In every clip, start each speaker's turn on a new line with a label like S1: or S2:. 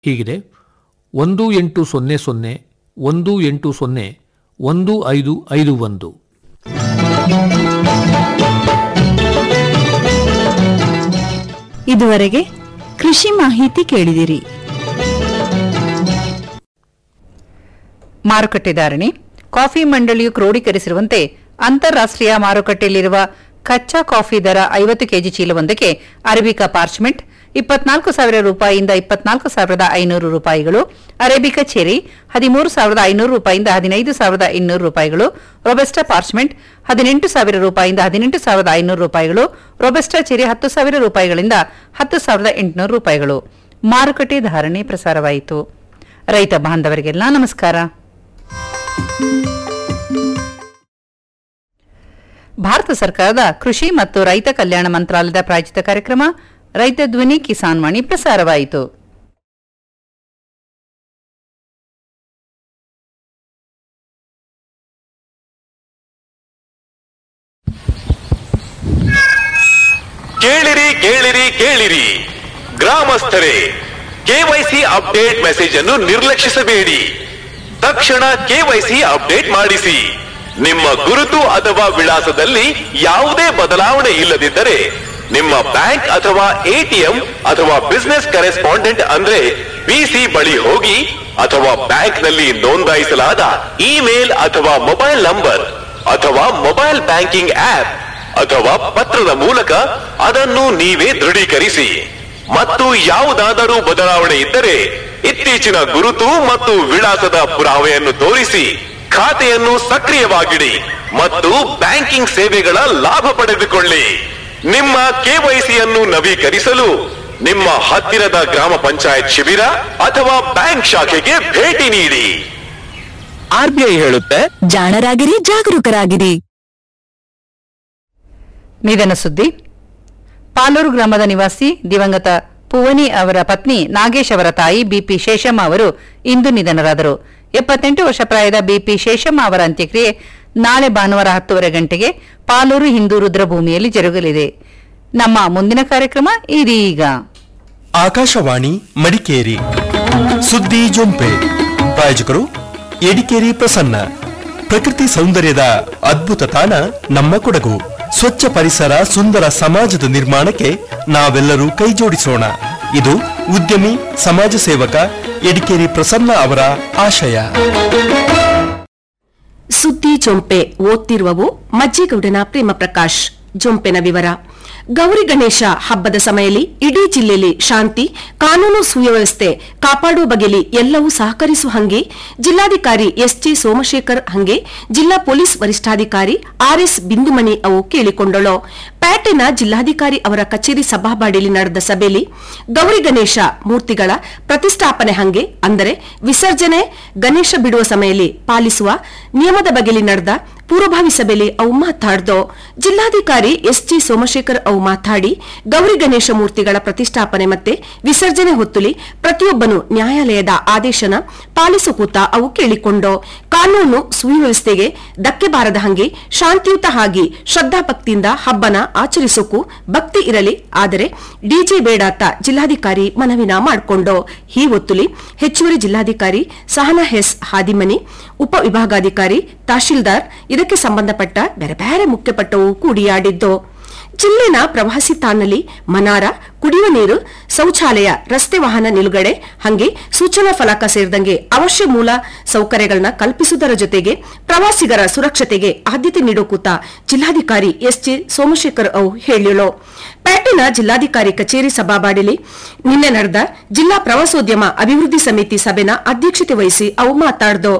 S1: ಹೀಗಿದೆ ಒಂದು ಎಂಟು ಸೊನ್ನೆ ಸೊನ್ನೆ ಒಂದು ಎಂಟು ಸೊನ್ನೆ ಒಂದು ಐದು ಐದು ಒಂದು
S2: ಇದುವರೆಗೆ ಕೃಷಿ ಮಾಹಿತಿ ಕೇಳಿದಿರಿ
S3: ಮಾರುಕಟ್ಟೆ ಧಾರಣೆ ಕಾಫಿ ಮಂಡಳಿಯು ಕ್ರೋಢೀಕರಿಸಿರುವಂತೆ ಅಂತಾರಾಷ್ಟ್ರೀಯ ಮಾರುಕಟ್ಟೆಯಲ್ಲಿರುವ ಕಚ್ಚಾ ಕಾಫಿ ದರ ಐವತ್ತು ಕೆಜಿ ಚೀಲವೊಂದಕ್ಕೆ ಅರೇಬಿಕಾ ಪಾರ್ಚ್ಮೆಂಟ್ ಇಪ್ಪತ್ನಾಲ್ಕು ಸಾವಿರ ರೂಪಾಯಿಯಿಂದ ಇಪ್ಪತ್ನಾಲ್ಕು ಸಾವಿರದ ಐನೂರು ರೂಪಾಯಿಗಳು ಅರೇಬಿಕಾ ಚೆರಿ ಹದಿಮೂರು ಸಾವಿರದ ಐನೂರು ರೂಪಾಯಿಯಿಂದ ಹದಿನೈದು ಸಾವಿರದ ಇನ್ನೂರು ರೂಪಾಯಿಗಳು ರೊಬೆಸ್ಟಾ ಪಾರ್ಚ್ಮೆಂಟ್ ಹದಿನೆಂಟು ಸಾವಿರ ರೂಪಾಯಿಯಿಂದ ಹದಿನೆಂಟು ಸಾವಿರದ ಐನೂರು ರೂಪಾಯಿಗಳು ರೊಬೆಸ್ಟಾ ಚೆರಿ ಹತ್ತು ಸಾವಿರ ರೂಪಾಯಿಗಳಿಂದ ಹತ್ತು ಸಾವಿರದ ಎಂಟುನೂರು ರೂಪಾಯಿಗಳು ಮಾರುಕಟ್ಟೆ ಧಾರಣೆ ಪ್ರಸಾರವಾಯಿತು ರೈತ ಬಾಂಧವರಿಗೆಲ್ಲ ನಮಸ್ಕಾರ ಭಾರತ ಸರ್ಕಾರದ ಕೃಷಿ ಮತ್ತು ರೈತ ಕಲ್ಯಾಣ ಮಂತ್ರಾಲಯದ ಪ್ರಾಯೋಜಿತ ಕಾರ್ಯಕ್ರಮ ರೈತ ಧ್ವನಿ ಕಿಸಾನ್ ವಾಣಿ ಪ್ರಸಾರವಾಯಿತು
S4: ಕೇಳಿರಿ ಕೇಳಿರಿ ಕೇಳಿರಿ ಗ್ರಾಮಸ್ಥರೇ ಕೆವೈಸಿ ಅಪ್ಡೇಟ್ ಮೆಸೇಜ್ ಅನ್ನು ನಿರ್ಲಕ್ಷಿಸಬೇಡಿ ತಕ್ಷಣ ಕೆವೈಸಿ ಅಪ್ಡೇಟ್ ಮಾಡಿಸಿ ನಿಮ್ಮ ಗುರುತು ಅಥವಾ ವಿಳಾಸದಲ್ಲಿ ಯಾವುದೇ ಬದಲಾವಣೆ ಇಲ್ಲದಿದ್ದರೆ ನಿಮ್ಮ ಬ್ಯಾಂಕ್ ಅಥವಾ ಎಟಿಎಂ ಅಥವಾ ಬಿಸ್ನೆಸ್ ಕರೆಸ್ಪಾಂಡೆಂಟ್ ಅಂದ್ರೆ ಬಿಸಿ ಬಳಿ ಹೋಗಿ ಅಥವಾ ಬ್ಯಾಂಕ್ ನಲ್ಲಿ ನೋಂದಾಯಿಸಲಾದ ಇಮೇಲ್ ಅಥವಾ ಮೊಬೈಲ್ ನಂಬರ್ ಅಥವಾ ಮೊಬೈಲ್ ಬ್ಯಾಂಕಿಂಗ್ ಆಪ್ ಅಥವಾ ಪತ್ರದ ಮೂಲಕ ಅದನ್ನು ನೀವೇ ದೃಢೀಕರಿಸಿ ಮತ್ತು ಯಾವುದಾದರೂ ಬದಲಾವಣೆ ಇದ್ದರೆ ಇತ್ತೀಚಿನ ಗುರುತು ಮತ್ತು ವಿಳಾಸದ ಪುರಾವೆಯನ್ನು ತೋರಿಸಿ ಖಾತೆಯನ್ನು ಸಕ್ರಿಯವಾಗಿಡಿ ಮತ್ತು ಬ್ಯಾಂಕಿಂಗ್ ಸೇವೆಗಳ ಲಾಭ ಪಡೆದುಕೊಳ್ಳಿ ನಿಮ್ಮ ಕೆವೈಸಿಯನ್ನು ನವೀಕರಿಸಲು ನಿಮ್ಮ ಹತ್ತಿರದ ಗ್ರಾಮ ಪಂಚಾಯತ್ ಶಿಬಿರ ಅಥವಾ ಬ್ಯಾಂಕ್ ಶಾಖೆಗೆ ಭೇಟಿ ನೀಡಿ ಆರ್ಬಿಐ ಹೇಳುತ್ತೆ
S2: ಜಾಣರಾಗಿರಿ ಜಾಗರೂಕರಾಗಿರಿ
S3: ನಿಧನ ಸುದ್ದಿ ಪಾಲೂರು ಗ್ರಾಮದ ನಿವಾಸಿ ದಿವಂಗತ ಪುವನಿ ಅವರ ಪತ್ನಿ ನಾಗೇಶ್ ಅವರ ತಾಯಿ ಬಿಪಿ ಶೇಷಮ್ಮ ಅವರು ಇಂದು ನಿಧನರಾದರು ಎಪ್ಪತ್ತೆಂಟು ವರ್ಷ ಪ್ರಾಯದ ಬಿಪಿ ಶೇಷಮ್ಮ ಅವರ ಅಂತ್ಯಕ್ರಿಯೆ ನಾಳೆ ಭಾನುವಾರ ಹತ್ತುವರೆ ಗಂಟೆಗೆ ಪಾಲೂರು ಹಿಂದೂ ರುದ್ರಭೂಮಿಯಲ್ಲಿ ಜರುಗಲಿದೆ ನಮ್ಮ ಮುಂದಿನ ಕಾರ್ಯಕ್ರಮ ಇದೀಗ
S5: ಆಕಾಶವಾಣಿ ಮಡಿಕೇರಿ ಸುದ್ದಿ ಜೊಂಪೆ ಪ್ರಾಯೋಜಕರು ಎಡಿಕೇರಿ ಪ್ರಸನ್ನ ಪ್ರಕೃತಿ ಸೌಂದರ್ಯದ ಅದ್ಭುತ ತಾಣ ನಮ್ಮ ಕೊಡಗು ಸ್ವಚ್ಛ ಪರಿಸರ ಸುಂದರ ಸಮಾಜದ ನಿರ್ಮಾಣಕ್ಕೆ ನಾವೆಲ್ಲರೂ ಕೈಜೋಡಿಸೋಣ ಇದು ಉದ್ಯಮಿ ಸಮಾಜ ಸೇವಕ ಎಡಿಕೇರಿ ಪ್ರಸನ್ನ ಅವರ ಆಶಯ
S6: ಸುದ್ದಿ ಜೊಂಪೆ ಓದ್ತಿರುವವು ಮಜ್ಜಿಗೌಡನ ಪ್ರೇಮ ಪ್ರಕಾಶ್ ಜೊಂಪೆನ ವಿವರ ಗೌರಿ ಗಣೇಶ ಹಬ್ಬದ ಸಮಯದಲ್ಲಿ ಇಡೀ ಜಿಲ್ಲೆಯಲ್ಲಿ ಶಾಂತಿ ಕಾನೂನು ಸುವ್ಯವಸ್ಥೆ ಕಾಪಾಡುವ ಬಗೆಯಲ್ಲಿ ಎಲ್ಲವೂ ಸಹಕರಿಸುವ ಹಂಗೆ ಜಿಲ್ಲಾಧಿಕಾರಿ ಎಸ್ಜೆ ಸೋಮಶೇಖರ್ ಹಂಗೆ ಜಿಲ್ಲಾ ಪೊಲೀಸ್ ವರಿಷ್ಠಾಧಿಕಾರಿ ಆರ್ಎಸ್ ಬಿಂದುಮಣಿ ಅವು ಕೇಳಿಕೊಂಡಳು ಪ್ಯಾಟೆನ ಜಿಲ್ಲಾಧಿಕಾರಿ ಅವರ ಕಚೇರಿ ಸಭಾಬಾಡಿಯಲ್ಲಿ ನಡೆದ ಸಭೆಯಲ್ಲಿ ಗೌರಿ ಗಣೇಶ ಮೂರ್ತಿಗಳ ಪ್ರತಿಷ್ಠಾಪನೆ ಹಂಗೆ ಅಂದರೆ ವಿಸರ್ಜನೆ ಗಣೇಶ ಬಿಡುವ ಸಮಯದಲ್ಲಿ ಪಾಲಿಸುವ ನಿಯಮದ ಬಗೆಯಲ್ಲಿ ನಡೆದ ಪೂರ್ವಭಾವಿ ಸಭೆಯಲ್ಲಿ ಅವು ಮಾತಾಡ್ದು ಜಿಲ್ಲಾಧಿಕಾರಿ ಎಸ್ಜಿ ಸೋಮಶೇಖರ್ ಅವು ಮಾತಾಡಿ ಗೌರಿ ಗಣೇಶ ಮೂರ್ತಿಗಳ ಪ್ರತಿಷ್ಠಾಪನೆ ಮತ್ತೆ ವಿಸರ್ಜನೆ ಹೊತ್ತುಲಿ ಪ್ರತಿಯೊಬ್ಬನು ನ್ಯಾಯಾಲಯದ ಆದೇಶನ ಪಾಲಿಸುಕೂತ ಅವು ಕೇಳಿಕೊಂಡು ಕಾನೂನು ಸುವ್ಯವಸ್ಥೆಗೆ ಧಕ್ಕೆ ಬಾರದ ಹಂಗೆ ಶಾಂತಿಯುತ ಹಾಗೆ ಶ್ರದ್ಧಾಭಕ್ತಿಯಿಂದ ಹಬ್ಬನ ಆಚರಿಸೋಕು ಭಕ್ತಿ ಇರಲಿ ಆದರೆ ಡಿಜೆ ಬೇಡಾತ ಜಿಲ್ಲಾಧಿಕಾರಿ ಮನವಿನ ಮಾಡಿಕೊಂಡು ಈ ಹೊತ್ತುಲಿ ಹೆಚ್ಚುವರಿ ಜಿಲ್ಲಾಧಿಕಾರಿ ಸಹನಾ ಹೆಸ್ ಹಾದಿಮನಿ ಉಪ ವಿಭಾಗಾಧಿಕಾರಿ ತಹಶೀಲ್ದಾರ್ ಇದಕ್ಕೆ ಸಂಬಂಧಪಟ್ಟ ಬೇರೆ ಬೇರೆ ಮುಖ್ಯಪಟ್ಟವು ಕೂಡಿಯಾಡಿದ್ದು ಜಿಲ್ಲೆನ ಪ್ರವಾಸಿ ತಾಣದಲ್ಲಿ ಮನಾರ ಕುಡಿಯುವ ನೀರು ಶೌಚಾಲಯ ರಸ್ತೆ ವಾಹನ ನಿಲುಗಡೆ ಹಂಗೆ ಸೂಚನಾ ಫಲಕ ಸೇರಿದಂಗೆ ಅವಶ್ಯ ಮೂಲ ಸೌಕರ್ಯಗಳನ್ನ ಕಲ್ಪಿಸುವುದರ ಜೊತೆಗೆ ಪ್ರವಾಸಿಗರ ಸುರಕ್ಷತೆಗೆ ಆದ್ಯತೆ ನೀಡೋಕೂತ ಜಿಲ್ಲಾಧಿಕಾರಿ ಎಸ್ ಜೆ ಸೋಮಶೇಖರ್ ಅವು ಹೇಳಿಳು ಪ್ಯಾಟಿನ ಜಿಲ್ಲಾಧಿಕಾರಿ ಕಚೇರಿ ಸಭಾಬಾಡಿಲಿ ನಿನ್ನೆ ನಡೆದ ಜಿಲ್ಲಾ ಪ್ರವಾಸೋದ್ಯಮ ಅಭಿವೃದ್ಧಿ ಸಮಿತಿ ಸಭೆನ ಅಧ್ಯಕ್ಷತೆ ವಹಿಸಿ ಅವು ಮಾತಾಡ್ದು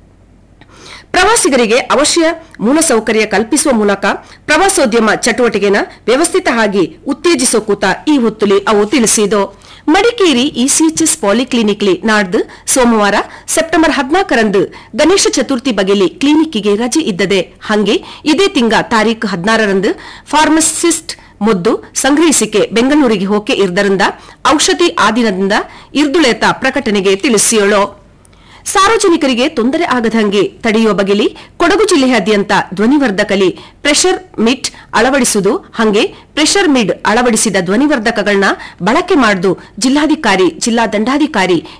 S6: ಪ್ರವಾಸಿಗರಿಗೆ ಅವಶ್ಯ ಮೂಲಸೌಕರ್ಯ ಕಲ್ಪಿಸುವ ಮೂಲಕ ಪ್ರವಾಸೋದ್ಯಮ ಚಟುವಟಿಕೆನ ವ್ಯವಸ್ಥಿತ ಆಗಿ ಉತ್ತೇಜಿಸೋಕೂತ ಈ ಹೊತ್ತುಲಿ ಅವು ತಿಳಿಸಿದು ಮಡಿಕೇರಿ ಇಸಿಎಚ್ಎಸ್ ಪಾಲಿಕ್ಲಿನಿಕ್ಲಿ ನಾಡ್ದು ಸೋಮವಾರ ಸೆಪ್ಟೆಂಬರ್ ಹದಿನಾಲ್ಕರಂದು ಗಣೇಶ ಚತುರ್ಥಿ ಬಗೆಲಿ ಕ್ಲಿನಿಕ್ಕಿಗೆ ರಜೆ ಇದ್ದದೆ ಹಂಗೆ ಇದೇ ತಿಂಗ ತಾರೀಖು ಹದಿನಾರರಂದು ಫಾರ್ಮಸಿಸ್ಟ್ ಮುದ್ದು ಸಂಗ್ರಹಿಸಿಕೆ ಬೆಂಗಳೂರಿಗೆ ಹೋಕೆ ಇರ್ದರಿಂದ ಔಷಧಿ ಆದಿನದಿಂದ ಇರ್ದುಳೆತ ಪ್ರಕಟಣೆಗೆ ತಿಳಿಸಿಯೋಳು ಸಾರ್ವಜನಿಕರಿಗೆ ತೊಂದರೆ ಆಗದಂಗೆ ತಡೆಯುವ ಬಗೆಲಿ ಕೊಡಗು ಜಿಲ್ಲೆಯಾದ್ಯಂತ ಧ್ವನಿವರ್ಧಕಲಿ ಪ್ರೆಷರ್ ಮಿಟ್ ಅಳವಡಿಸುವುದು ಹಂಗೆ ಪ್ರೆಷರ್ ಮಿಡ್ ಅಳವಡಿಸಿದ ಧ್ವನಿವರ್ಧಕಗಳನ್ನ ಬಳಕೆ ಮಾಡುದು ಜಿಲ್ಲಾಧಿಕಾರಿ ಜಿಲ್ಲಾ ದಂಡಾಧಿಕಾರಿ